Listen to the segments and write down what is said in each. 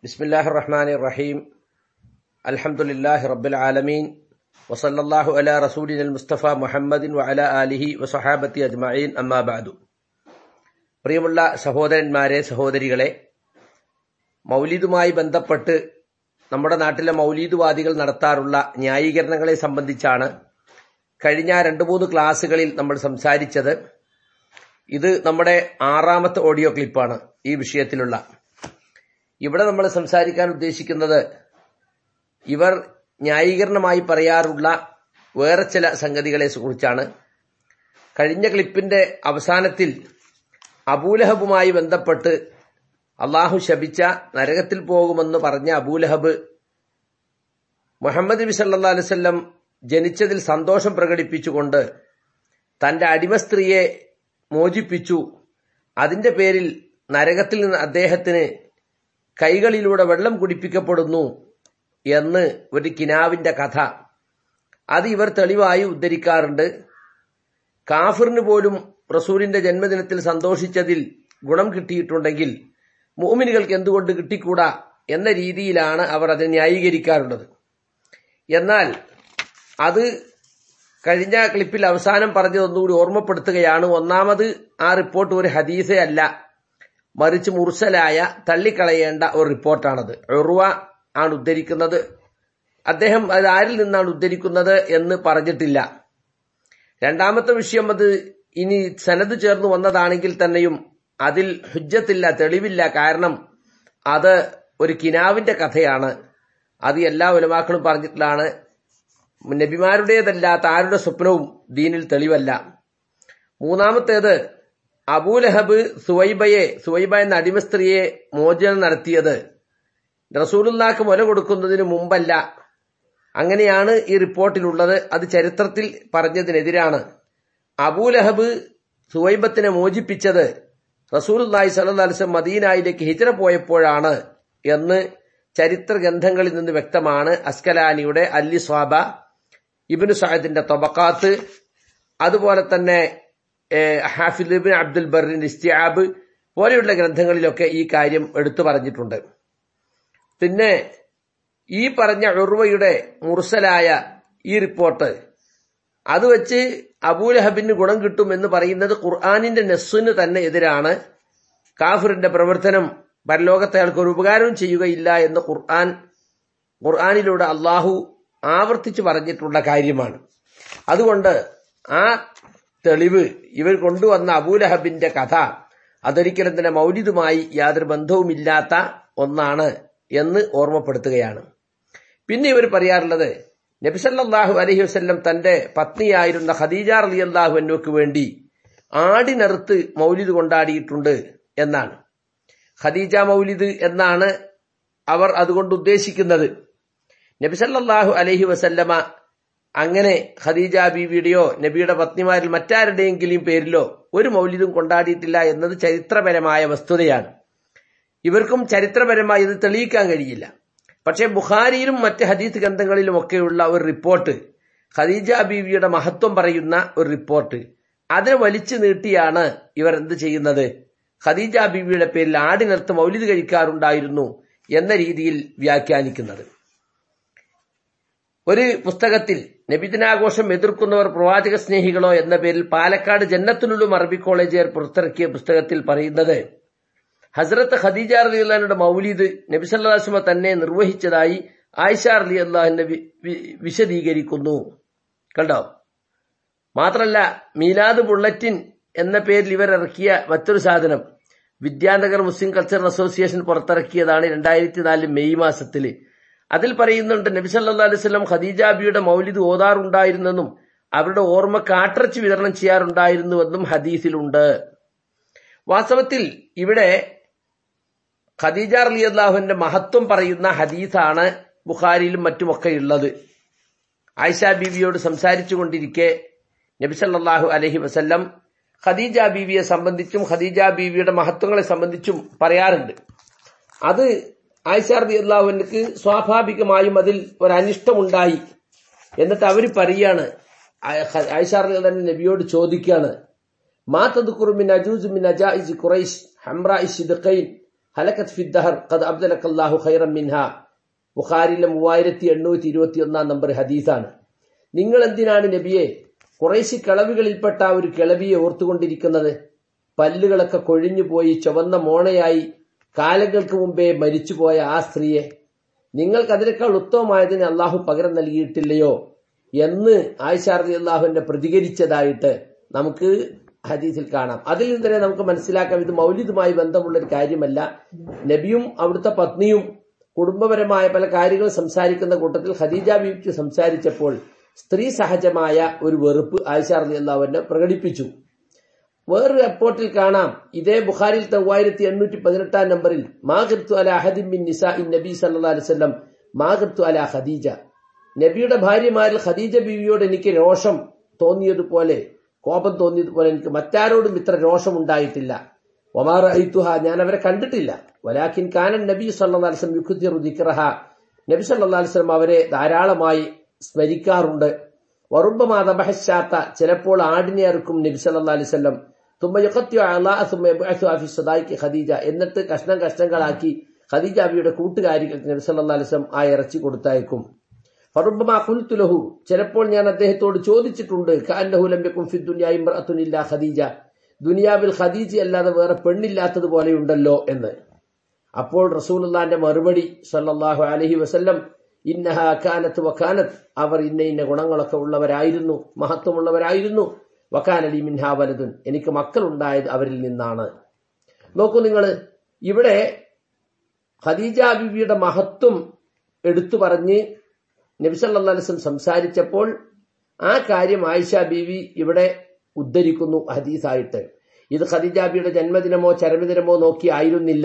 بسم الله الرحمن الرحيم الحمد لله رب العالمين وصلى الله على رسولنا المصطفى محمد وعلى آله وصحابة أجمعين أما بعد പ്രിയമുള്ള സഹോദരന്മാരെ സഹോദരികളെ മൗലീദുമായി ബന്ധപ്പെട്ട് നമ്മുടെ നാട്ടിലെ മൗലീദുവാദികൾ നടത്താറുള്ള ന്യായീകരണങ്ങളെ സംബന്ധിച്ചാണ് കഴിഞ്ഞ രണ്ട് മൂന്ന് ക്ലാസ്സുകളിൽ നമ്മൾ സംസാരിച്ചത് ഇത് നമ്മുടെ ആറാമത്തെ ഓഡിയോ ക്ലിപ്പാണ് ഈ വിഷയത്തിലുള്ള ഇവിടെ നമ്മൾ സംസാരിക്കാൻ ഉദ്ദേശിക്കുന്നത് ഇവർ ന്യായീകരണമായി പറയാറുള്ള വേറെ ചില സംഗതികളെ കുറിച്ചാണ് കഴിഞ്ഞ ക്ലിപ്പിന്റെ അവസാനത്തിൽ അബൂലഹബുമായി ബന്ധപ്പെട്ട് അള്ളാഹു ശപിച്ച നരകത്തിൽ പോകുമെന്ന് പറഞ്ഞ അബൂലഹബ് മുഹമ്മദ് നബി സല്ലാ അലുസല്ലം ജനിച്ചതിൽ സന്തോഷം പ്രകടിപ്പിച്ചുകൊണ്ട് തന്റെ അടിമ സ്ത്രീയെ മോചിപ്പിച്ചു അതിന്റെ പേരിൽ നരകത്തിൽ നിന്ന് അദ്ദേഹത്തിന് കൈകളിലൂടെ വെള്ളം കുടിപ്പിക്കപ്പെടുന്നു എന്ന് ഒരു കിനാവിന്റെ കഥ അത് ഇവർ തെളിവായി ഉദ്ധരിക്കാറുണ്ട് കാഫിറിന് പോലും റസൂലിന്റെ ജന്മദിനത്തിൽ സന്തോഷിച്ചതിൽ ഗുണം കിട്ടിയിട്ടുണ്ടെങ്കിൽ മോമിനുകൾക്ക് എന്തുകൊണ്ട് കിട്ടിക്കൂടാ എന്ന രീതിയിലാണ് അവർ അതിനെ ന്യായീകരിക്കാറുള്ളത് എന്നാൽ അത് കഴിഞ്ഞ ക്ലിപ്പിൽ അവസാനം പറഞ്ഞതൊന്നുകൂടി ഓർമ്മപ്പെടുത്തുകയാണ് ഒന്നാമത് ആ റിപ്പോർട്ട് ഒരു ഹദീസേ അല്ല മറിച്ച് മുർസലായ തള്ളിക്കളയേണ്ട ഒരു റിപ്പോർട്ടാണത് ഉറുവ ആണ് ഉദ്ധരിക്കുന്നത് അദ്ദേഹം അത് ആരിൽ നിന്നാണ് ഉദ്ധരിക്കുന്നത് എന്ന് പറഞ്ഞിട്ടില്ല രണ്ടാമത്തെ വിഷയം അത് ഇനി സനത് ചേർന്ന് വന്നതാണെങ്കിൽ തന്നെയും അതിൽ ഹുജ്ജത്തില്ല തെളിവില്ല കാരണം അത് ഒരു കിനാവിന്റെ കഥയാണ് അത് എല്ലാ ഉലമാക്കളും പറഞ്ഞിട്ടുള്ളതാണ് നബിമാരുടേതല്ലാത്ത ആരുടെ സ്വപ്നവും ദീനിൽ തെളിവല്ല മൂന്നാമത്തേത് അബൂലഹബ് സുവൈബയെ സുവൈബ എന്ന അടിമ സ്ത്രീയെ മോചനം നടത്തിയത് റസൂലുല്ലാക്ക് മുല കൊടുക്കുന്നതിന് മുമ്പല്ല അങ്ങനെയാണ് ഈ റിപ്പോർട്ടിലുള്ളത് അത് ചരിത്രത്തിൽ പറഞ്ഞതിനെതിരാണ് അബൂലഹബ് സുവൈബത്തിനെ മോചിപ്പിച്ചത് റസൂലുല്ലായി സലഹ്ലിസം മദീനായിലേക്ക് ഹിജറ പോയപ്പോഴാണ് എന്ന് ചരിത്ര ഗ്രന്ഥങ്ങളിൽ നിന്ന് വ്യക്തമാണ് അസ്കലാനിയുടെ അല്ലി സ്വാബ ഇബിനു സാഹിദിന്റെ തൊബക്കാത്ത് അതുപോലെ തന്നെ ഹാഫിദ് ഇബിൻ അബ്ദുൽ ബറിൻ ഇസ്തിയാബ് പോലെയുള്ള ഗ്രന്ഥങ്ങളിലൊക്കെ ഈ കാര്യം എടുത്തു പറഞ്ഞിട്ടുണ്ട് പിന്നെ ഈ പറഞ്ഞ ഉർവയുടെ മുർസലായ ഈ റിപ്പോർട്ട് അത് വെച്ച് അബൂലഹബിന് ഗുണം കിട്ടും എന്ന് പറയുന്നത് ഖുർആാനിന്റെ നെസ്സിന് തന്നെ എതിരാണ് കാഫിറിന്റെ പ്രവർത്തനം പരലോകത്തെ അയാൾക്ക് ഒരു ഉപകാരവും ചെയ്യുകയില്ല എന്ന് ഖുർആൻ ഖുർആാനിലൂടെ അള്ളാഹു ആവർത്തിച്ചു പറഞ്ഞിട്ടുള്ള കാര്യമാണ് അതുകൊണ്ട് ആ തെളിവ് ഇവർ കൊണ്ടുവന്ന അബൂലഹബിന്റെ കഥ അതൊരിക്കലും തന്നെ മൗലിദുമായി യാതൊരു ബന്ധവുമില്ലാത്ത ഒന്നാണ് എന്ന് ഓർമ്മപ്പെടുത്തുകയാണ് പിന്നെ ഇവർ പറയാറുള്ളത് നബിസല്ലാഹു അലഹി വസ്ല്ലം തന്റെ പത്നിയായിരുന്ന ഖദീജ അലി അള്ളാഹു എന്നോക്ക് വേണ്ടി ആടിനറുത്ത് മൗലിദ് കൊണ്ടാടിയിട്ടുണ്ട് എന്നാണ് ഖദീജ മൗലിദ് എന്നാണ് അവർ അതുകൊണ്ട് ഉദ്ദേശിക്കുന്നത് നബിസല്ലാഹു അലഹി വസല്ലമ അങ്ങനെ ഖദീജ ബീവിയുടെയോ നബിയുടെ പത്നിമാരിൽ മറ്റാരുടെയെങ്കിലും പേരിലോ ഒരു മൗലിദും കൊണ്ടാടിയിട്ടില്ല എന്നത് ചരിത്രപരമായ വസ്തുതയാണ് ഇവർക്കും ചരിത്രപരമായി ഇത് തെളിയിക്കാൻ കഴിയില്ല പക്ഷേ ബുഖാരിയിലും മറ്റ് ഹദീസ് ഗ്രന്ഥങ്ങളിലും ഒക്കെയുള്ള ഒരു റിപ്പോർട്ട് ഖദീജ ബീവിയുടെ മഹത്വം പറയുന്ന ഒരു റിപ്പോർട്ട് അതിനെ വലിച്ചു നീട്ടിയാണ് ഇവർ എന്ത് ചെയ്യുന്നത് ഖദീജ ബീവിയുടെ പേരിൽ ആടിനർത്ത് മൗലിദ് കഴിക്കാറുണ്ടായിരുന്നു എന്ന രീതിയിൽ വ്യാഖ്യാനിക്കുന്നത് ഒരു പുസ്തകത്തിൽ നബിദിനാഘോഷം എതിർക്കുന്നവർ പ്രവാചക സ്നേഹികളോ എന്ന പേരിൽ പാലക്കാട് ജന്നത്തിനുള്ളും അറബി കോളേജുകാർ പുറത്തിറക്കിയ പുസ്തകത്തിൽ പറയുന്നത് ഹസ്രത്ത് ഖദീജ അലി അള്ളഹാനുടെ മൗലീദ് നബിസല്ലാസ്മ തന്നെ നിർവഹിച്ചതായി ആയിഷ അലി അള്ളാഹിനെ വിശദീകരിക്കുന്നു കണ്ടോ മാത്രല്ല മീലാദ് ബുള്ളറ്റിൻ എന്ന പേരിൽ ഇവർ ഇറക്കിയ മറ്റൊരു സാധനം വിദ്യാനഗർ മുസ്ലിം കൾച്ചറൽ അസോസിയേഷൻ പുറത്തിറക്കിയതാണ് രണ്ടായിരത്തി നാല് മെയ് മാസത്തിൽ അതിൽ പറയുന്നുണ്ട് നബി സല്ലാ അലൈവല്ലം ഖദീജാബിയുടെ മൗലിദ് ഓതാറുണ്ടായിരുന്നെന്നും അവരുടെ ഓർമ്മ കാട്ടിറച്ചി വിതരണം ചെയ്യാറുണ്ടായിരുന്നുവെന്നും ഹദീസിലുണ്ട് വാസ്തവത്തിൽ ഇവിടെ ഖദീജ അലി അള്ളാഹുവിന്റെ മഹത്വം പറയുന്ന ഹദീസാണ് ബുഖാരിയിലും മറ്റുമൊക്കെ ഉള്ളത് ആയിഷ ബീവിയോട് സംസാരിച്ചു കൊണ്ടിരിക്കെ നബിസല്ലാഹു അലഹി വസല്ലം ഖദീജ ബീവിയെ സംബന്ധിച്ചും ഖദീജ ബീവിയുടെ മഹത്വങ്ങളെ സംബന്ധിച്ചും പറയാറുണ്ട് അത് ആയിഷ റബി അള്ളാഹുവിനക്ക് സ്വാഭാവികമായും അതിൽ ഒരു അനിഷ്ടമുണ്ടായി എന്നിട്ട് അവർ പറയാണ് ആയിഷ റബി അള്ളാഹ് നബിയോട് ചോദിക്കുകയാണ് മാ തദ്ക്കുറു മിൻ അജൂസ് മിൻ അജായിസ് ഖുറൈശ് ഹംറ ഇഷിദ്ഖൈൻ ഹലക്കത്ത് ഫിദ്ദഹർ ഖദ് അബ്ദലക്കല്ലാഹു ഖൈറം മിൻഹ ബുഖാരിയിലെ മൂവായിരത്തി എണ്ണൂറ്റി ഇരുപത്തി ഒന്നാം നമ്പർ ഹദീസാണ് നിങ്ങൾ എന്തിനാണ് നബിയെ കുറേശ്ശി കിളവികളിൽപ്പെട്ട ഒരു കിളവിയെ ഓർത്തുകൊണ്ടിരിക്കുന്നത് പല്ലുകളൊക്കെ കൊഴിഞ്ഞു പോയി ചുവന്ന മോണയായി കാലങ്ങൾക്ക് മുമ്പേ മരിച്ചുപോയ ആ സ്ത്രീയെ നിങ്ങൾക്ക് അതിനേക്കാൾ ഉത്തമമായതിന് അള്ളാഹു പകരം നൽകിയിട്ടില്ലയോ എന്ന് ആയിഷാർദി അള്ളാഹുവിന്റെ പ്രതികരിച്ചതായിട്ട് നമുക്ക് ഹദീസിൽ കാണാം അതിൽ നിന്ന് തന്നെ നമുക്ക് മനസ്സിലാക്കാം ഇത് മൗലിദുമായി ബന്ധമുള്ള ഒരു കാര്യമല്ല നബിയും അവിടുത്തെ പത്നിയും കുടുംബപരമായ പല കാര്യങ്ങളും സംസാരിക്കുന്ന കൂട്ടത്തിൽ ഖദീജ ബീബി സംസാരിച്ചപ്പോൾ സ്ത്രീ സഹജമായ ഒരു വെറുപ്പ് ആയിഷാർദി അള്ളാഹുവിനെ പ്രകടിപ്പിച്ചു വേറൊരു റിപ്പോർട്ടിൽ കാണാം ഇതേ ബുഖാരിൽ മൂവായിരത്തി എണ്ണൂറ്റി പതിനെട്ടാം നമ്പറിൽ മാഗർത്തു അല അഹദിൻ ബിൻ നിസാ ഇൻ നബി സല്ലാ അലിസ്ലം മാഗർത്തു അല ഖദീജ നബിയുടെ ഭാര്യമാരിൽ ഖദീജ ബീവിയോട് എനിക്ക് രോഷം തോന്നിയതുപോലെ കോപം തോന്നിയതുപോലെ എനിക്ക് മറ്റാരോടും ഇത്ര രോഷം ഉണ്ടായിട്ടില്ല ഒമാർ ഐത്തുഹ ഞാൻ അവരെ കണ്ടിട്ടില്ല വലാഖിൻ കാനൻ നബി സല്ലാ അലിസ്ലം യുഖുദ്ദിറു ദിക്റഹ നബി സല്ലാ അലിസ്ലം അവരെ ധാരാളമായി സ്മരിക്കാറുണ്ട് വറുബമാതബഹശാത്ത ചിലപ്പോൾ ആടിനെ അറുക്കും നബി സല്ലാ അലിസ്ലം തുമ്മയുഖത്യുദായിക്ക് ഖദീജ എന്നിട്ട് കഷ്ണം കഷ്ണങ്ങളാക്കി ഖദീജ അബിയുടെ കൂട്ടുകാരികൾക്ക് നബി സല്ലാ അലിസ്ലം ആ ഇറച്ചി കൊടുത്തയക്കും ഫറുബമാ കുൽത്തുലഹു ചിലപ്പോൾ ഞാൻ അദ്ദേഹത്തോട് ചോദിച്ചിട്ടുണ്ട് ഖാൻലഹുലംബിക്കും ഫി ദുനിയായില്ല ഖദീജ ദുനിയാവിൽ ഖദീജ അല്ലാതെ വേറെ പെണ്ണില്ലാത്തത് പോലെയുണ്ടല്ലോ എന്ന് അപ്പോൾ റസൂലുള്ളാന്റെ മറുപടി സല്ലല്ലാഹു അലൈഹി വസല്ലം ഇന്നഹ കാനത്ത് വക്കാനത്ത് അവർ ഇന്ന ഇന്ന ഗുണങ്ങളൊക്കെ ഉള്ളവരായിരുന്നു മഹത്വമുള്ളവരായിരുന്നു വക്കാനലി മിൻഹാ വലതുൻ എനിക്ക് മക്കളുണ്ടായത് അവരിൽ നിന്നാണ് നോക്കൂ നിങ്ങൾ ഇവിടെ ഖദീജ ബിബിയുടെ മഹത്വം എടുത്തു പറഞ്ഞ് നബിസല്ലാസ്ലം സംസാരിച്ചപ്പോൾ ആ കാര്യം ആയിഷ ബീവി ഇവിടെ ഉദ്ധരിക്കുന്നു ഹദീസായിട്ട് ഇത് ഖദീജാബിയുടെ ജന്മദിനമോ ചരമദിനമോ നോക്കി ആയിരുന്നില്ല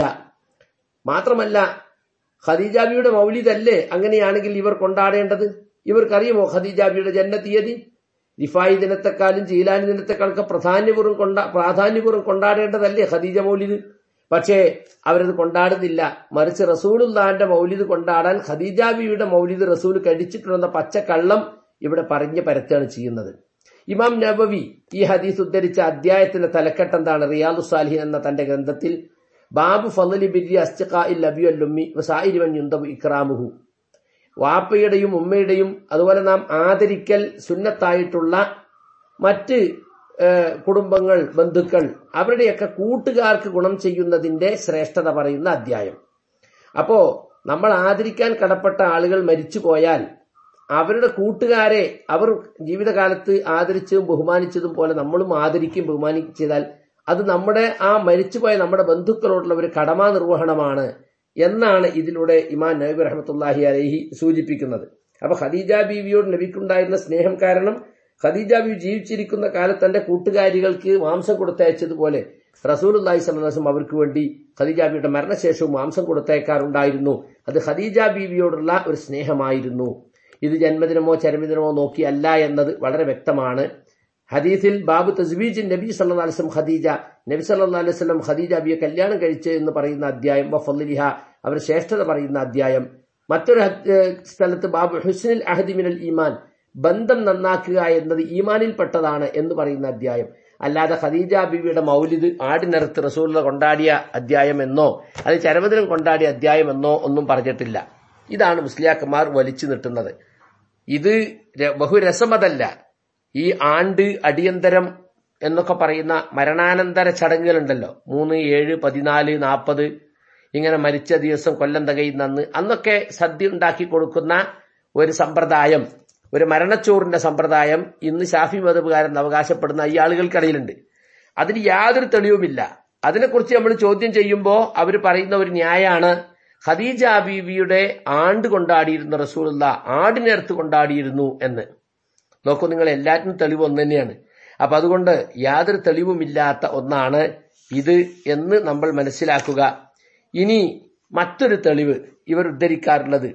മാത്രമല്ല ഖദീജാബിയുടെ മൗലിദല്ലേ അങ്ങനെയാണെങ്കിൽ ഇവർ കൊണ്ടാടേണ്ടത് ഇവർക്കറിയുമോ ഖദീജാബിയുടെ ജന്മതീയതി റിഫായി ദിനത്തെക്കാളും ജീലാനി ദിനത്തെക്കാളൊക്കെ പ്രാധാന്യപൂർവ്വം കൊണ്ടാ പ്രാധാന്യപൂർവ്വം കൊണ്ടാടേണ്ടതല്ലേ ഖദീജ മൗലിദ് പക്ഷേ അവരത് കൊണ്ടാടുന്നില്ല മറിച്ച് റസൂലുല്ലാന്റെ മൗലിദ് കൊണ്ടാടാൻ ഖദീജാബിയുടെ മൗലിദ് റസൂൽ കഴിച്ചിട്ടുണ്ടെന്ന പച്ചക്കള്ളം ഇവിടെ പറഞ്ഞു പരത്താണ് ചെയ്യുന്നത് ഇമാം നബവി ഈ ഹദീസ് ഉദ്ധരിച്ച അധ്യായത്തിന്റെ തലക്കെട്ട് എന്താണ് റിയാദു സാലിഹിൻ എന്ന തന്റെ ഗ്രന്ഥത്തിൽ ബാബു ഫലി ബിരി അസ്തിഖാഇൽ അബിയുല്ലുമ്മി വസായിരിവൻ യുന്തബു ഇക്രാമുഹു വാപ്പയുടെയും ഉമ്മയുടെയും അതുപോലെ നാം ആദരിക്കൽ സുന്നത്തായിട്ടുള്ള മറ്റ് കുടുംബങ്ങൾ ബന്ധുക്കൾ അവരുടെയൊക്കെ കൂട്ടുകാർക്ക് ഗുണം ചെയ്യുന്നതിന്റെ ശ്രേഷ്ഠത പറയുന്ന അധ്യായം അപ്പോ നമ്മൾ ആദരിക്കാൻ കടപ്പെട്ട ആളുകൾ മരിച്ചു പോയാൽ അവരുടെ കൂട്ടുകാരെ അവർ ജീവിതകാലത്ത് ആദരിച്ചതും ബഹുമാനിച്ചതും പോലെ നമ്മളും ആദരിക്കും ബഹുമാനിക്കും ചെയ്താൽ അത് നമ്മുടെ ആ മരിച്ചുപോയ നമ്മുടെ ബന്ധുക്കളോടുള്ള ഒരു കടമാ നിർവഹണമാണ് എന്നാണ് ഇതിലൂടെ ഇമാൻ നബി റഹമത്തുല്ലാഹി അലഹി സൂചിപ്പിക്കുന്നത് അപ്പൊ ഖദീജ ബീവിയോട് നബിക്കുണ്ടായിരുന്ന സ്നേഹം കാരണം ഖദീജ ബീവി ജീവിച്ചിരിക്കുന്ന കാലത്ത് തന്റെ കൂട്ടുകാരികൾക്ക് മാംസം കൊടുത്തയച്ചതുപോലെ റസൂൽ അള്ളാഹി സ്വലം അവർക്ക് വേണ്ടി ഖദീജ ബീവിയുടെ മരണശേഷവും മാംസം കൊടുത്തയക്കാറുണ്ടായിരുന്നു അത് ഖദീജ ബീവിയോടുള്ള ഒരു സ്നേഹമായിരുന്നു ഇത് ജന്മദിനമോ ചരമദിനമോ നോക്കിയല്ല എന്നത് വളരെ വ്യക്തമാണ് ഹദീസിൽ ബാബു തസ്ബീജ് നബി സല്ലാ അലിസ്ലം ഖദീജ നബി സല്ലാ അലൈഹി സ്വലം ഖദീജ ബിയെ കല്യാണം കഴിച്ചു എന്ന് പറയുന്ന അധ്യായം വഫലിഹ അവർ ശ്രേഷ്ഠത പറയുന്ന അധ്യായം മറ്റൊരു സ്ഥലത്ത് ബാബു ഹുസ്നിൽ അഹദിമിനൽ ഈമാൻ ബന്ധം നന്നാക്കുക എന്നത് ഈമാനിൽപ്പെട്ടതാണ് എന്ന് പറയുന്ന അധ്യായം അല്ലാതെ ഖദീജ ബിബിയുടെ മൗലിദ് ആടിനിറത്ത് റസൂല കൊണ്ടാടിയ അധ്യായം എന്നോ അത് ചരമദിനം കൊണ്ടാടിയ അധ്യായം എന്നോ ഒന്നും പറഞ്ഞിട്ടില്ല ഇതാണ് മുസ്ലിയാക്കന്മാർ വലിച്ചു നീട്ടുന്നത് ഇത് ബഹുരസമതല്ല ഈ ആണ്ട് അടിയന്തരം എന്നൊക്കെ പറയുന്ന മരണാനന്തര ചടങ്ങുകളുണ്ടല്ലോ മൂന്ന് ഏഴ് പതിനാല് നാൽപ്പത് ഇങ്ങനെ മരിച്ച ദിവസം കൊല്ലം തികയുന്നന്ന് അന്നൊക്കെ സദ്യ ഉണ്ടാക്കി കൊടുക്കുന്ന ഒരു സമ്പ്രദായം ഒരു മരണച്ചോറിന്റെ സമ്പ്രദായം ഇന്ന് ഷാഫി മതപുകാരൻ അവകാശപ്പെടുന്ന ഈ ആളുകൾക്കിടയിലുണ്ട് അതിന് യാതൊരു തെളിവുമില്ല അതിനെക്കുറിച്ച് നമ്മൾ ചോദ്യം ചെയ്യുമ്പോൾ അവർ പറയുന്ന ഒരു ന്യായാണ് ഖദീജ ബീവിയുടെ ആണ്ട് കൊണ്ടാടിയിരുന്ന റസൂലുള്ള ആടിനടുത്ത് കൊണ്ടാടിയിരുന്നു എന്ന് നോക്കൂ നിങ്ങൾ എല്ലാറ്റിനും തെളിവ് ഒന്ന് തന്നെയാണ് അപ്പൊ അതുകൊണ്ട് യാതൊരു തെളിവുമില്ലാത്ത ഒന്നാണ് ഇത് എന്ന് നമ്മൾ മനസ്സിലാക്കുക ഇനി മറ്റൊരു തെളിവ് ഇവർ ഉദ്ധരിക്കാറുള്ളത്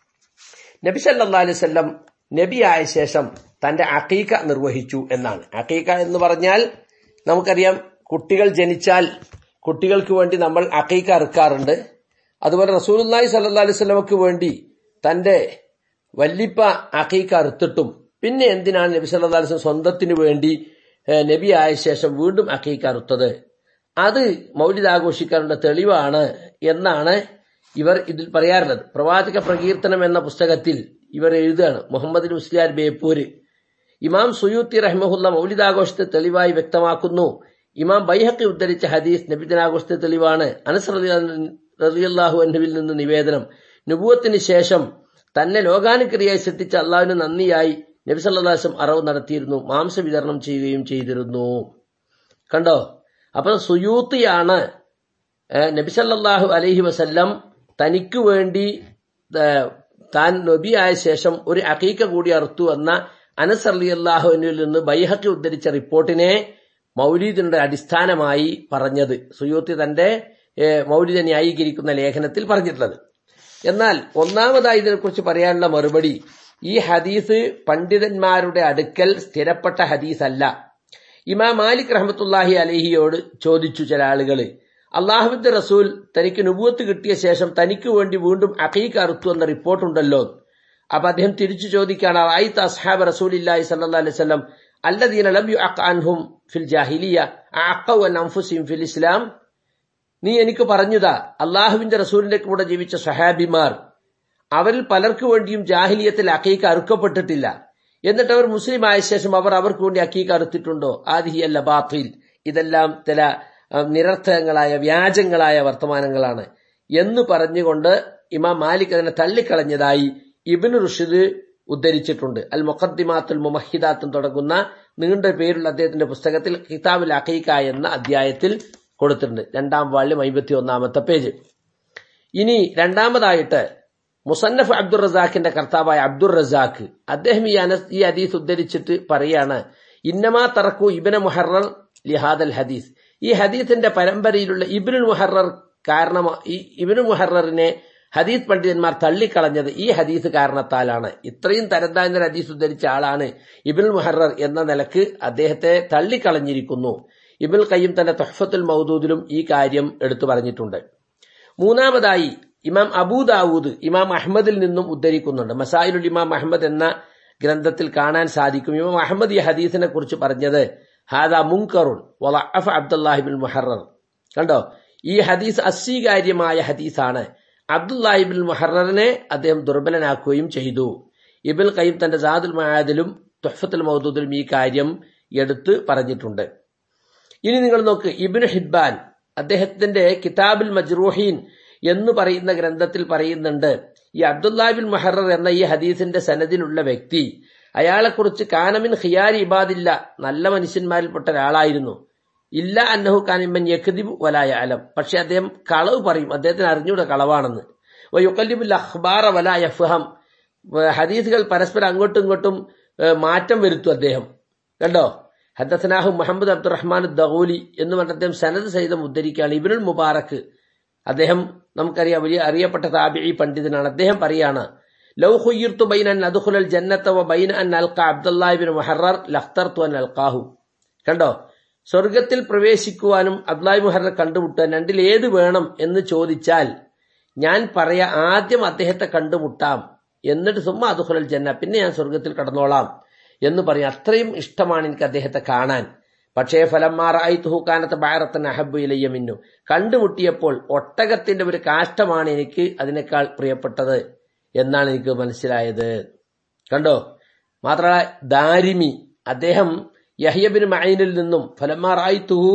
നബി സല്ലാ അലൈവല്ലം നബി ആയ ശേഷം തന്റെ അക്കീക്ക നിർവഹിച്ചു എന്നാണ് അക്കീക്ക എന്ന് പറഞ്ഞാൽ നമുക്കറിയാം കുട്ടികൾ ജനിച്ചാൽ കുട്ടികൾക്ക് വേണ്ടി നമ്മൾ അക്കീക്ക അറുക്കാറുണ്ട് അതുപോലെ റസൂലുല്ലാഹി സല്ലാ അലൈവല്ലമക്ക് വേണ്ടി തന്റെ വല്ലിപ്പ അക്കീക്ക അറുത്തിട്ടും പിന്നെ എന്തിനാണ് നബി സല്ലാ അലിസ്ലം സ്വന്തത്തിന് വേണ്ടി നബി ആയ ശേഷം വീണ്ടും അക്കീക്ക അറുത്തത് അത് മൗലിദ് ആഘോഷിക്കാനുള്ള തെളിവാണ് എന്നാണ് ഇവർ ഇതിൽ പറയാറുള്ളത് പ്രവാചക പ്രകീർത്തനം എന്ന പുസ്തകത്തിൽ ഇവർ എഴുതുകയാണ് മുഹമ്മദ് മുസ്ലിയാർ ബേപ്പൂര് ഇമാം സുയൂത്തി റഹ്മഹുല്ല മൗലിദാഘോഷത്തെ തെളിവായി വ്യക്തമാക്കുന്നു ഇമാം ബൈഹക്കി ഉദ്ധരിച്ച ഹദീസ് നബിദിനാഘോഷത്തെ തെളിവാണ് അനസ് റളിയല്ലാഹു അൻഹുവിൽ നിന്ന് നിവേദനം നുബുവത്തിന് ശേഷം തന്നെ ലോകാനുക്രിയയായി സൃഷ്ടിച്ച അള്ളാഹുവിന് നന്ദിയായി നബി സല്ലാസം അറവ് നടത്തിയിരുന്നു മാംസ വിതരണം ചെയ്യുകയും ചെയ്തിരുന്നു കണ്ടോ അപ്പൊ സുയൂത്തിയാണ് നബി സല്ലാഹു അലൈഹി വസല്ലം തനിക്ക് വേണ്ടി താൻ നബിയായ ശേഷം ഒരു അക്കീക്ക കൂടി അറുത്തു എന്ന അനസ് അലി അള്ളാഹുവിനിൽ നിന്ന് ബൈഹക്കി ഉദ്ധരിച്ച റിപ്പോർട്ടിനെ മൗലീദിന്റെ അടിസ്ഥാനമായി പറഞ്ഞത് സുയൂത്തി തന്റെ മൗലിദ ന്യായീകരിക്കുന്ന ലേഖനത്തിൽ പറഞ്ഞിട്ടുള്ളത് എന്നാൽ ഒന്നാമതായി ഇതിനെക്കുറിച്ച് പറയാനുള്ള മറുപടി ഈ ഹദീസ് പണ്ഡിതന്മാരുടെ അടുക്കൽ സ്ഥിരപ്പെട്ട ഹദീസ് അല്ല ഇമാം മാലിക് റഹമത്തുല്ലാഹി അലഹിയോട് ചോദിച്ചു ചില ആളുകൾ അള്ളാഹുവിന്റെ റസൂൽ തനിക്ക് നുബൂത്ത് കിട്ടിയ ശേഷം തനിക്ക് വേണ്ടി വീണ്ടും അഖീഖ് അറുത്തു എന്ന റിപ്പോർട്ടുണ്ടല്ലോ അപ്പൊ അദ്ദേഹം തിരിച്ചു ചോദിക്കാണ് ആയിത്ത അസ്ഹാബ് റസൂലില്ലാഹി സല്ലല്ലാഹു അലൈഹി വസല്ലം അല്ലദീന ലം യുഅഖ് അൻഹും ഫിൽ ജാഹിലിയ അഖവ അൻ അൻഫുസിഹിം ഫിൽ ഇസ്ലാം നീ എനിക്ക് പറഞ്ഞുതാ അള്ളാഹുവിന്റെ റസൂലിന്റെ കൂടെ ജീവിച്ച സഹാബിമാർ അവരിൽ പലർക്കു വേണ്ടിയും ജാഹിലിയത്തിൽ അക്കീക്ക് അറുക്കപ്പെട്ടിട്ടില്ല എന്നിട്ട് അവർ മുസ്ലിം ആയ ശേഷം അവർ അവർക്ക് വേണ്ടി അക്കീക്ക് അറുത്തിട്ടുണ്ടോ ആദിഹി അല്ല ബാത്തിൽ ഇതെല്ലാം ചില നിരർത്ഥകങ്ങളായ വ്യാജങ്ങളായ വർത്തമാനങ്ങളാണ് എന്ന് പറഞ്ഞുകൊണ്ട് ഇമാം മാലിക് അതിനെ തള്ളിക്കളഞ്ഞതായി ഇബിന് റുഷിദ് ഉദ്ധരിച്ചിട്ടുണ്ട് അൽ മുഖദ്ദിമാത്തുൽ മുമഹിദാത്തും തുടങ്ങുന്ന നീണ്ട പേരുള്ള അദ്ദേഹത്തിന്റെ പുസ്തകത്തിൽ കിതാബുൽ അഖീക്ക എന്ന അധ്യായത്തിൽ കൊടുത്തിട്ടുണ്ട് രണ്ടാം വാള്യം അമ്പത്തി ഒന്നാമത്തെ പേജ് ഇനി രണ്ടാമതായിട്ട് മുസന്നഫ് അബ്ദുൾ റസാഖിന്റെ കർത്താവായ അബ്ദുൾ റസാഖ് അദ്ദേഹം ഈ അനസ് ഈ ഹദീസ് ഉദ്ധരിച്ചിട്ട് പറയാണ് ഇന്നമാ തറക്കു ഇബിന് മുഹറർ ലിഹാദൽ ഹദീസ് ഈ ഹദീസിന്റെ പരമ്പരയിലുള്ള ഇബിനുൽ മുഹറർ കാരണം ഈ ഇബിനു മുഹററിനെ ഹദീസ് പണ്ഡിതന്മാർ തള്ളിക്കളഞ്ഞത് ഈ ഹദീസ് കാരണത്താലാണ് ഇത്രയും തരംതാഴ്ന്ന ഹദീസ് ഉദ്ധരിച്ച ആളാണ് ഇബിനുൽ മുഹറർ എന്ന നിലക്ക് അദ്ദേഹത്തെ തള്ളിക്കളഞ്ഞിരിക്കുന്നു ഇബിൽ കയ്യം തന്റെ തൊഹഫത്തുൽ മൗദൂദിലും ഈ കാര്യം എടുത്തു പറഞ്ഞിട്ടുണ്ട് മൂന്നാമതായി ഇമാം അബൂദാവൂദ് ഇമാം അഹമ്മദിൽ നിന്നും ഉദ്ധരിക്കുന്നുണ്ട് മസായിലുൽ ഇമാം അഹമ്മദ് എന്ന ഗ്രന്ഥത്തിൽ കാണാൻ സാധിക്കും ഇമാം അഹമ്മദ് ഈ ഹദീസിനെ കുറിച്ച് പറഞ്ഞത് ഹാദ മുങ്കറുൻ വലഅഫ അബ്ദുല്ലാഹിബിൻ മുഹറർ കണ്ടോ ഈ ഹദീസ് അസ്വീകാര്യമായ ഹദീസാണ് അബ്ദുല്ലാഹിബിൻ മുഹററിനെ അദ്ദേഹം ദുർബലനാക്കുകയും ചെയ്തു ഇബിൽ കയ്യം തന്റെ ജാദുൽ മഹാദിലും തുഹഫത്തുൽ മൗദൂദിലും ഈ കാര്യം എടുത്ത് പറഞ്ഞിട്ടുണ്ട് ഇനി നിങ്ങൾ നോക്ക് ഇബിന് ഹിബാൻ അദ്ദേഹത്തിന്റെ കിതാബുൽ മജ്റൂഹീൻ എന്ന് പറയുന്ന ഗ്രന്ഥത്തിൽ പറയുന്നുണ്ട് ഈ അബ്ദുല്ലാബിൻ മഹറർ എന്ന ഈ ഹദീസിന്റെ സനദിലുള്ള വ്യക്തി അയാളെക്കുറിച്ച് കാനമിൻ ഖിയാരി ഇബാദില്ല നല്ല മനുഷ്യന്മാരിൽപ്പെട്ട ഒരാളായിരുന്നു ഇല്ല അന്നഹു കാനിമൻ യഖദിബ് വലായ അലം പക്ഷെ അദ്ദേഹം കളവ് പറയും അദ്ദേഹത്തിന് അറിഞ്ഞൂടെ കളവാണെന്ന് യുക്കല്ലിബുൽ അഖ്ബാറ വലാ യഫ്ഹം ഹദീസുകൾ പരസ്പരം അങ്ങോട്ടും ഇങ്ങോട്ടും മാറ്റം വരുത്തും അദ്ദേഹം കണ്ടോ ഹദ്ദസനാഹു മുഹമ്മദ് അബ്ദുറഹ്മാൻ ദഗൂലി എന്ന് പറഞ്ഞ അദ്ദേഹം സനദ് സഹിതം ഉദ്ധരിക്കുകയാണ് ഇബിനുൽ മുബാറക്ക് അദ്ദേഹം നമുക്കറിയാം വലിയ അറിയപ്പെട്ട താബിഈ പണ്ഡിതനാണ് അദ്ദേഹം പറയാണ് ലൗ ഖുയ്യിർതു ബൈന അൻ അദ്ഖുലൽ ജന്നത വ ബൈന അൻ അൽഖ അബ്ദുല്ലാഹിബ്നു മുഹറർ ലഖ്തർതു അൻ അൽഖാഹു കണ്ടോ സ്വർഗത്തിൽ പ്രവേശിക്കുവാനും അബ്ദുല്ലാഹി മുഹറർ കണ്ടുമുട്ടാൻ രണ്ടിൽ ഏത് വേണം എന്ന് ചോദിച്ചാൽ ഞാൻ പറയാ ആദ്യം അദ്ദേഹത്തെ കണ്ടുമുട്ടാം എന്നിട്ട് സുമ്മ അദ്ഖുലൽ ജന്ന പിന്നെ ഞാൻ സ്വർഗത്തിൽ കടന്നോളാം എന്ന് പറയും അത്രയും ഇഷ്ടമാണ് എനിക്ക് അദ്ദേഹത്തെ കാണാൻ പക്ഷേ ഫലമാറായി തുഹുക്കാനത്തെ ബാരത്തൻ അഹബ് ഇലയ്യ മിന്നു കണ്ടുമുട്ടിയപ്പോൾ ഒട്ടകത്തിന്റെ ഒരു കാഷ്ടമാണ് എനിക്ക് അതിനേക്കാൾ പ്രിയപ്പെട്ടത് എന്നാണ് എനിക്ക് മനസ്സിലായത് കണ്ടോ മാത്രമല്ല ദാരിമി അദ്ദേഹം യഹ്യബിന് മൈനിൽ നിന്നും ഫലമാറായി തുഹു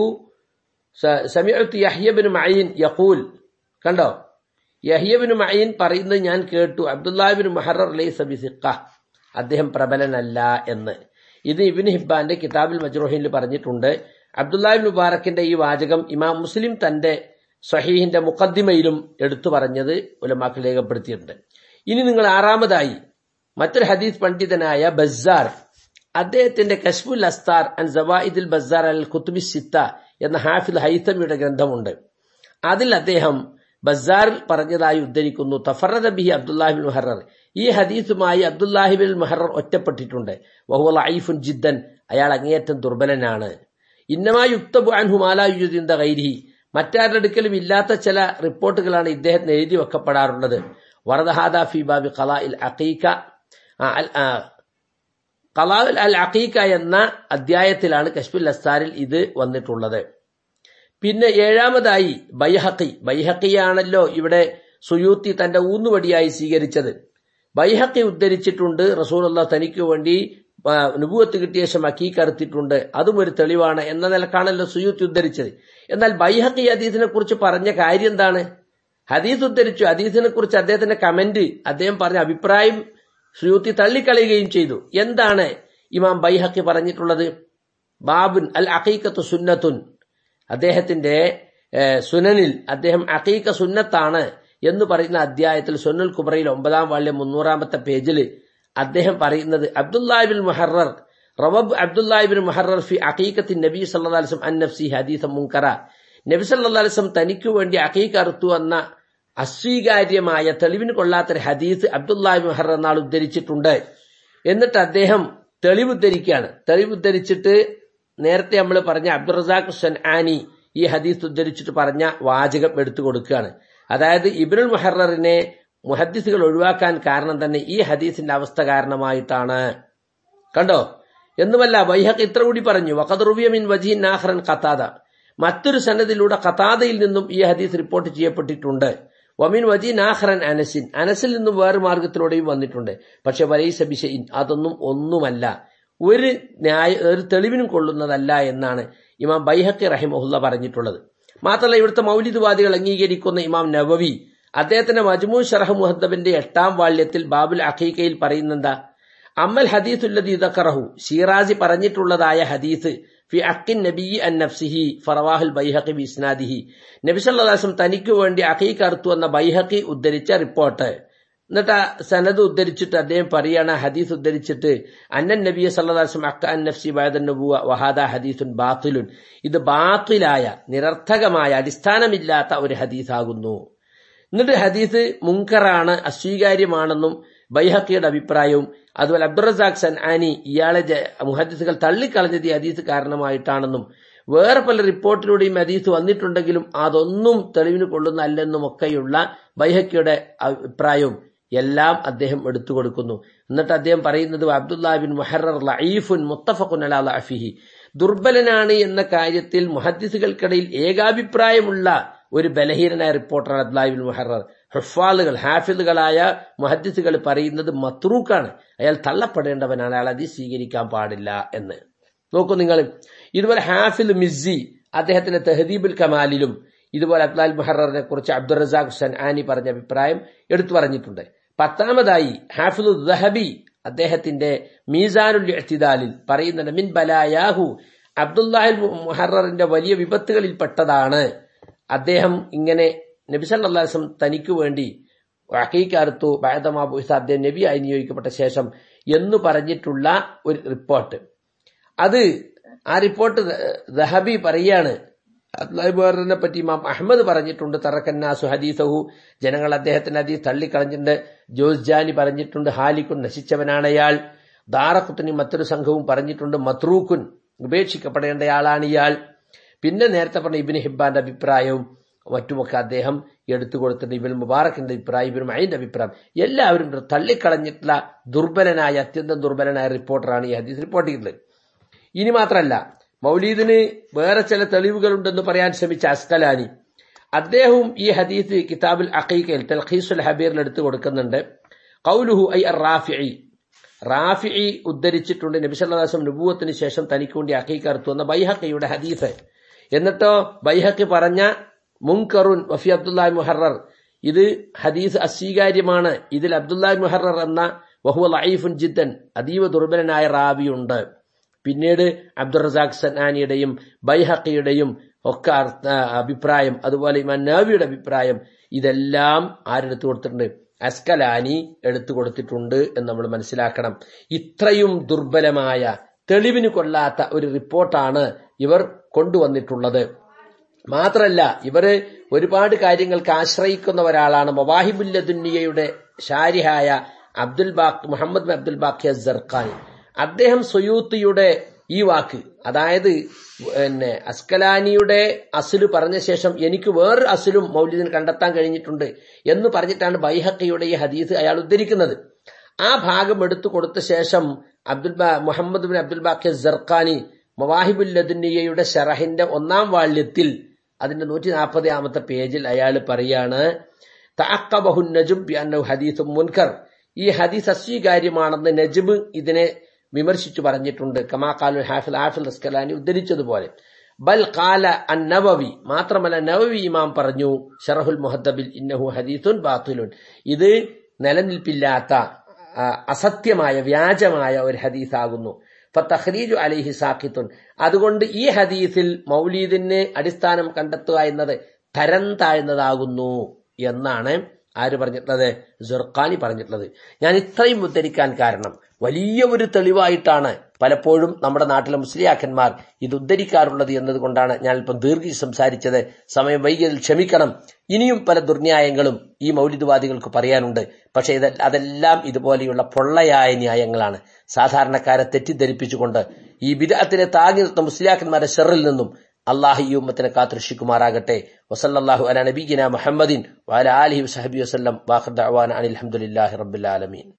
സമയത്ത് യഹ്യബിന് മൈൻ യഹൂൽ കണ്ടോ യഹ്യബിന് മൈൻ പറയുന്നത് ഞാൻ കേട്ടു അബ്ദുല്ലാബിൻ മഹറർ ലൈസ ബിസിഖ അദ്ദേഹം പ്രബലനല്ല എന്ന് ഇത് ഇബിൻ ഹിബാന്റെ കിതാബിൽ മജ്റൂഹിനിൽ പറഞ്ഞിട്ടുണ്ട് അബ്ദുല്ലാഹിബ് മുബാറക്കിന്റെ ഈ വാചകം ഇമാം മുസ്ലിം തന്റെ സഹീഹിന്റെ മുഖദ്ദിമയിലും എടുത്തു പറഞ്ഞത് ഉലമാക്കൾ രേഖപ്പെടുത്തിയിട്ടുണ്ട് ഇനി നിങ്ങൾ ആറാമതായി മറ്റൊരു ഹദീസ് പണ്ഡിതനായ ബസാർ അദ്ദേഹത്തിന്റെ കശ്മുൽ അസ്താർ അൻ ജവായിദുൽ ബസാർ അൽ ഖുത്തുബി സിത്ത എന്ന ഹാഫിൽ ഹൈത്തമിയുടെ ഗ്രന്ഥമുണ്ട് അതിൽ അദ്ദേഹം ബസാറിൽ പറഞ്ഞതായി ഉദ്ധരിക്കുന്നു തഫറദ ബിഹി അബ്ദുല്ലാഹിബിൻ മുഹറർ ഈ ഹദീസുമായി അബ്ദുല്ലാഹിബിൻ മുഹറർ ഒറ്റപ്പെട്ടിട്ടുണ്ട് വഹുവൽ ഐഫുൻ ജിദ്ദൻ അയാൾ അങ്ങേയറ്റം ദുർബലനാണ് ഇന്നമായി യുക്തബു അൻഹുമാലായുദ്ദ ഗൈരിഹി മറ്റാരുടെ അടുക്കലും ഇല്ലാത്ത ചില റിപ്പോർട്ടുകളാണ് ഇദ്ദേഹത്തിന് എഴുതി വെക്കപ്പെടാറുള്ളത് വറദഹാദ ഫി ബാബി ഖലാ ഇൽ അഖീക ഖലാൽ അൽ അഖീക എന്ന അധ്യായത്തിലാണ് കശ്മുൽ അസ്താരിൽ ഇത് വന്നിട്ടുള്ളത് പിന്നെ ഏഴാമതായി ബൈഹക്കി ബൈഹക്കിയാണല്ലോ ഇവിടെ സുയൂത്തി തന്റെ ഊന്നുവടിയായി സ്വീകരിച്ചത് ബൈഹക്കി ഉദ്ധരിച്ചിട്ടുണ്ട് റസൂലുള്ള തനിക്ക് വേണ്ടി ആ, നുബുവത്ത് കിട്ടിയ ശേഷം അക്കീക്കറുത്തിട്ടുണ്ട് അതും ഒരു തെളിവാണ് എന്ന നിലക്കാണല്ലോ സുയൂത്തി ഉദ്ധരിച്ചത് എന്നാൽ ബൈഹക്കി ഹദീസിനെ കുറിച്ച് പറഞ്ഞ കാര്യം എന്താണ് ഹദീസ് ഉദ്ധരിച്ചു ഹദീസിനെ കുറിച്ച് അദ്ദേഹത്തിന്റെ കമന്റ് അദ്ദേഹം പറഞ്ഞ അഭിപ്രായം സുയൂത്തി തള്ളിക്കളയുകയും ചെയ്തു എന്താണ് ഇമാം ബൈഹക്കി പറഞ്ഞിട്ടുള്ളത് ബാബുൻ അൽ അഖീക്കത്ത് സുന്നത്തുൻ അദ്ദേഹത്തിന്റെ ഏഹ്, സുനനിൽ അദ്ദേഹം അഖീക്ക സുന്നത്താണ് എന്ന് പറയുന്ന അധ്യായത്തിൽ സുന്നൽ കുബറയിൽ ഒമ്പതാം വാള്യം മുന്നൂറാമത്തെ പേജിൽ അദ്ദേഹം പറയുന്നത് അബ്ദുല്ലാഹിബിൻ മുഹറർ റവബ് അബ്ദുല്ലാഹിബിൻ മുഹറർ ഫി അഖീക്കത്തിൻ നബി സല്ലല്ലാഹു അലൈഹി വസല്ലം അൻ നഫ്സി ഹദീസ മുൻകറ നബി സല്ലല്ലാഹു അലൈഹി വസല്ലം തനിക്ക് വേണ്ടി അഖീക്ക അറുത്തു എന്ന അസ്വീകാര്യമായ തെളിവിന് കൊള്ളാത്തൊരു ഹദീസ് അബ്ദുല്ലാഹി മുഹറർ എന്നാൾ ഉദ്ധരിച്ചിട്ടുണ്ട് എന്നിട്ട് അദ്ദേഹം തെളിവ് ഉദ്ധരിക്കുകയാണ് തെളിവ് ഉദ്ധരിച്ചിട്ട് നേരത്തെ നമ്മൾ പറഞ്ഞ അബ്ദുൾ റസാഖ് ആനി ഈ ഹദീസ് ഉദ്ധരിച്ചിട്ട് പറഞ്ഞ വാചകം എടുത്തു കൊടുക്കുകയാണ് അതായത് ഇബ്നുൽ മുഹററിനെ മുഹദ്ദിസുകൾ ഒഴിവാക്കാൻ കാരണം തന്നെ ഈ ഹദീസിന്റെ അവസ്ഥ കാരണമായിട്ടാണ് കണ്ടോ എന്നുമല്ല വൈഹഖ് ഇത്ര കൂടി പറഞ്ഞു വഖദ് റുവിയ മിൻ വജീൻ നാഹ്റൻ ഖത്താദ മറ്റൊരു സനദിലൂടെ ഖത്താദയിൽ നിന്നും ഈ ഹദീസ് റിപ്പോർട്ട് ചെയ്യപ്പെട്ടിട്ടുണ്ട് വമിൻ വജീൻ നാഹ്റൻ അനസിൻ അനസിൽ നിന്നും വേറെ മാർഗത്തിലൂടെയും വന്നിട്ടുണ്ട് പക്ഷെ വലൈസ ബിഷയിൻ അതൊന്നും ഒന്നുമല്ല ഒരു ന്യായ ഒരു തെളിവിനും കൊള്ളുന്നതല്ല എന്നാണ് ഇമാം ബൈഹക്കി റഹിമഹുല്ല പറഞ്ഞിട്ടുള്ളത് മാത്രമല്ല ഇവിടുത്തെ മൗലിദ്വാദികൾ അംഗീകരിക്കുന്ന ഇമാം നവവി അദ്ദേഹത്തിന്റെ മജ്മൂ ഷറഹ് മുഹദ്ദബിന്റെ എട്ടാം വാള്യത്തിൽ ബാബുൽ അഖീക്കയിൽ പറയുന്നെന്താ അമ്മൽ ഹദീസുല്ലദീ ദക്കറഹു ഷീറാസി പറഞ്ഞിട്ടുള്ളതായ ഹദീസ് ഫി അക്കിൻ നബി അൻ നഫ്സിഹി ഫറവാഹുൽ ബൈഹഖി ബി ഇസ്നാദിഹി നബി സല്ലല്ലാഹു അലൈഹി വസല്ലം തനിക്ക് വേണ്ടി അഖീഖ അറുത്തു എന്ന ബൈഹഖി ഉദ്ധരിച്ച റിപ്പോർട്ട് എന്നിട്ട് ആ സനദ് ഉദ്ധരിച്ചിട്ട് അദ്ദേഹം പറയാണ് ഹദീസ് ഉദ്ധരിച്ചിട്ട് അന്നൻ നബിയെ സല്ലല്ലാഹു അലൈഹി വസല്ലം അക്ക അൻ നഫ്സി ബഅദ നബുവ വഹാദ ഹദീസുൻ ബാത്തിലുൻ ഇത് ബാത്തിലായ നിരർത്ഥകമായ അടിസ്ഥാനമില്ലാത്ത ഒരു ഹദീസാകുന്നു എന്നിട്ട് ഹദീസ് മുങ്കറാണ് അസ്വീകാര്യമാണെന്നും ബൈഹക്കിയുടെ അഭിപ്രായവും അതുപോലെ അബ്ദുറസാഖ് സൻആനി ഇയാളെ ജ- മുഹദ്ദിസുകൾ തള്ളിക്കളഞ്ഞത് ഈ ഹദീസ് കാരണമായിട്ടാണെന്നും വേറെ പല റിപ്പോർട്ടിലൂടെയും ഹദീസ് വന്നിട്ടുണ്ടെങ്കിലും അതൊന്നും തെളിവിന് കൊള്ളുന്നല്ലെന്നും ഒക്കെയുള്ള ബൈഹക്കിയുടെ അഭിപ്രായവും എല്ലാം അദ്ദേഹം എടുത്തു കൊടുക്കുന്നു എന്നിട്ട് അദ്ദേഹം പറയുന്നത് അബ്ദുല്ലാബിൻ മുഹറർ ലഈഫുൻ മുത്തഫഖുൻ അലാ ലഅഫിഹി ദുർബലനാണ് എന്ന കാര്യത്തിൽ മുഹദ്ദിസുകൾക്കിടയിൽ ഏകാഭിപ്രായമുള്ള ഒരു ബലഹീനനായ റിപ്പോർട്ടറാണ് അബ്ദുല്ലാബിൻ മുഹറർ ഹുഫാലുകൾ ഹാഫിദുകളായ മുഹദ്ദിസുകൾ പറയുന്നത് മത്രൂക്കാണ് അയാൾ തള്ളപ്പെടേണ്ടവനാണ് അയാൾ അത് സ്വീകരിക്കാൻ പാടില്ല എന്ന് നോക്കൂ നിങ്ങൾ ഇതുപോലെ ഹാഫിൽ മിസ്സി അദ്ദേഹത്തിന്റെ തെഹദീബുൽ കമാലിലും ഇതുപോലെ അബ്ദുൽ മുഹറിനെ കുറിച്ച് അബ്ദുൾ റസാഖ് ഹുസൈൻ ആനി പറഞ്ഞ അഭിപ്രായം എടുത്തു പറഞ്ഞിട്ടുണ്ട് പത്താമതായി ഹാഫിദു ദഹബി അദ്ദേഹത്തിന്റെ മീസാനുൽ ഇഅ്തിദാലിൽ പറയുന്നുണ്ട് മിൻ ബലായാഹു അബ്ദുല്ലാഹിൽ മുഹറിന്റെ വലിയ വിപത്തുകളിൽ പെട്ടതാണ് അദ്ദേഹം ഇങ്ങനെ നബി സല്ലല്ലാഹു അലൈഹി വസല്ലം തനിക്ക് വേണ്ടി അഖീഖാർത്തു ബഅദമാ ബുഇസ അദ്ദേഹം നബിയായി നിയോഗിക്കപ്പെട്ട ശേഷം എന്ന് പറഞ്ഞിട്ടുള്ള ഒരു റിപ്പോർട്ട് അത് ആ റിപ്പോർട്ട് ദഹബി പറയാണ് അബ്ദുല്ലാഹിബറിനെ പറ്റി ഇമാം അഹമ്മദ് പറഞ്ഞിട്ടുണ്ട് തറക്കന്നാസു ഹദീസഹു ജനങ്ങൾ അദ്ദേഹത്തിന്റെ ഹദീസ് തള്ളിക്കളഞ്ഞിട്ടുണ്ട് ജോസ് ജാനി പറഞ്ഞിട്ടുണ്ട് ഹാലിക്കുൻ നശിച്ചവനാണ് അയാൾ ദാറഖുത്തിനി മറ്റൊരു സംഘവും പറഞ്ഞിട്ടുണ്ട് മത്രൂക്കുൻ ഉപേക്ഷിക്കപ്പെടേണ്ടയാളാണ് ഇയാൾ പിന്നെ നേരത്തെ പറഞ്ഞ ഇബിന് ഹിബാന്റെ അഭിപ്രായവും മറ്റുമൊക്കെ അദ്ദേഹം എടുത്തു കൊടുത്തിട്ടുണ്ട് ഇബിൻ മുബാറക്കിന്റെ അഭിപ്രായം ഇബിൻ മൈന്റെ അഭിപ്രായം എല്ലാവരും തള്ളിക്കളഞ്ഞിട്ടുള്ള ദുർബലനായ അത്യന്തം ദുർബലനായ റിപ്പോർട്ടറാണ് ഈ ഹദീസ് റിപ്പോർട്ട് ചെയ്തത് ഇനി മാത്രമല്ല മൗലീദിന് വേറെ ചില തെളിവുകളുണ്ടെന്ന് പറയാൻ ശ്രമിച്ച അസ്കലാനി അദ്ദേഹവും ഈ ഹദീസ് കിതാബുൽ അഖീഖയിൽ തൽഖീസുൽ ഹബീറിൽ എടുത്തു കൊടുക്കുന്നുണ്ട് കൗലുഹു ഐ റാഫിഇ റാഫിഇ ഉദ്ധരിച്ചിട്ടുണ്ട് നബി സല്ലല്ലാഹു അലൈഹി വസല്ലം നുബുവത്തിന് ശേഷം തനിക്ക് വേണ്ടി അഖീഖ അറുത്തു എന്ന ബൈഹഖയുടെ ഹദീസ് എന്നിട്ടോ ബൈഹഖി പറഞ്ഞ മുൻകറുൻ വഫി അബ്ദുല്ലാഹി മുഹറർ ഇത് ഹദീസ് അസ്വീകാര്യമാണ് ഇതിൽ അബ്ദുല്ലാഹി മുഹറർ എന്ന വഹുവ ലഈഫുൻ ജിദ്ദൻ അതീവ ദുർബലനായ റാവിയുണ്ട് പിന്നീട് അബ്ദുൾ റസാഖ് സനാനിയുടെയും ബൈഹക്കിയുടെയും ഒക്കെ അർത്ഥ- അഭിപ്രായം അതുപോലെ ഇമാം നബിയുടെ അഭിപ്രായം ഇതെല്ലാം ആരെടുത്തു കൊടുത്തിട്ടുണ്ട് അസ്കലാനി എടുത്തു കൊടുത്തിട്ടുണ്ട് എന്ന് നമ്മൾ മനസ്സിലാക്കണം ഇത്രയും ദുർബലമായ തെളിവിന് കൊള്ളാത്ത ഒരു റിപ്പോർട്ടാണ് ഇവർ കൊണ്ടുവന്നിട്ടുള്ളത് മാത്രല്ല ഇവര് ഒരുപാട് കാര്യങ്ങൾക്ക് ആശ്രയിക്കുന്ന ഒരാളാണ് മവാഹിബുല്ലദുന്നിയയുടെ ഷാരിഹായ അബ്ദുൽ ബാഖ് Muhammad bin Abdul Baqi Azzarqani അദ്ദേഹം സുയൂത്തിയുടെ ഈ വാക്ക് അതായത് പിന്നെ അസ്കലാനിയുടെ അസുല് പറഞ്ഞ ശേഷം എനിക്ക് വേറൊരു അസുലും മൗലിദിന് കണ്ടെത്താൻ കഴിഞ്ഞിട്ടുണ്ട് എന്ന് പറഞ്ഞിട്ടാണ് ബൈഹക്കയുടെ ഈ ഹദീസ് അയാൾ ഉദ്ധരിക്കുന്നത് ആ ഭാഗം എടുത്തു കൊടുത്ത ശേഷം അബ്ദുൽ ബാ Muhammad bin Abdul Baqi Zarqani മവാഹിബുല്ലദുന്നിയയുടെ ഷറഹിന്റെ ഒന്നാം വാള്യത്തിൽ അതിന്റെ നൂറ്റി നാൽപ്പതാമത്തെ പേജിൽ അയാൾ പറയാണ് തഅക്കബഹു നജും ബി അന്നഹു ഹദീസും മുൻകർ ഈ ഹദീസ് അസ്വീകാര്യമാണെന്ന് നജ്ബ് ഇതിനെ വിമർശിച്ചു പറഞ്ഞിട്ടുണ്ട് കമാക്കാലു ഹാഫിൽ ഹാഫിൽ റസ്കലാനി ഉദ്ധരിച്ചതുപോലെ ബൽ കാല അൻ നവവി മാത്രമല്ല നവവി ഇമാം പറഞ്ഞു ഷറഹുൽ മുഹദ്ദബിൽ ഇന്നഹു ഹദീസുൻ ബാത്തുലുൻ ഇത് നിലനിൽപ്പില്ലാത്ത ആ, അസത്യമായ വ്യാജമായ ഒരു ഹദീസാകുന്നു ഫത്തഖ്രീജു അലൈഹി സാഖിത്തുൻ അതുകൊണ്ട് ഈ ഹദീസിൽ മൗലീദിന് അടിസ്ഥാനം കണ്ടെത്തുക എന്നത് തരം താഴ്ന്നതാകുന്നു എന്നാണ് ആര് പറഞ്ഞിട്ടുള്ളത് ജുർഖാനി പറഞ്ഞിട്ടുള്ളത് ഞാൻ ഇത്രയും ഉദ്ധരിക്കാൻ കാരണം വലിയ ഒരു തെളിവായിട്ടാണ് പലപ്പോഴും നമ്മുടെ നാട്ടിലെ മുസ്ലിയാക്കന്മാർ ഇത് ഉദ്ധരിക്കാറുള്ളത് എന്നതുകൊണ്ടാണ് ഞാൻ ഇപ്പം ദീർഘി സംസാരിച്ചത് സമയം വൈകിയതിൽ ക്ഷമിക്കണം ഇനിയും പല ദുർന്യായങ്ങളും ഈ മൗലിദവാദികൾക്ക് പറയാനുണ്ട് പക്ഷേ ഇത് അതെല്ലാം ഇതുപോലെയുള്ള പൊള്ളയായ ന്യായങ്ങളാണ് സാധാരണക്കാരെ തെറ്റിദ്ധരിപ്പിച്ചുകൊണ്ട് ഈ ബിദഅത്തിനെ താങ്ങി നിർത്തുന്ന മുസ്ലിയാക്കന്മാരുടെ ഷെറിൽ നിന്നും അള്ളാഹു ഈ ഉമ്മത്തിനെ കാത്തുരക്ഷിക്കുമാറാകട്ടെ വസല്ലാഹു അല നബീന മുഹമ്മദിൻ വാല ആലിഹി വസഹബി വസ്ലം വാഹദ് അനിൽ അലഹമുല്ലാഹി റബ്ബുൽ ആലമീൻ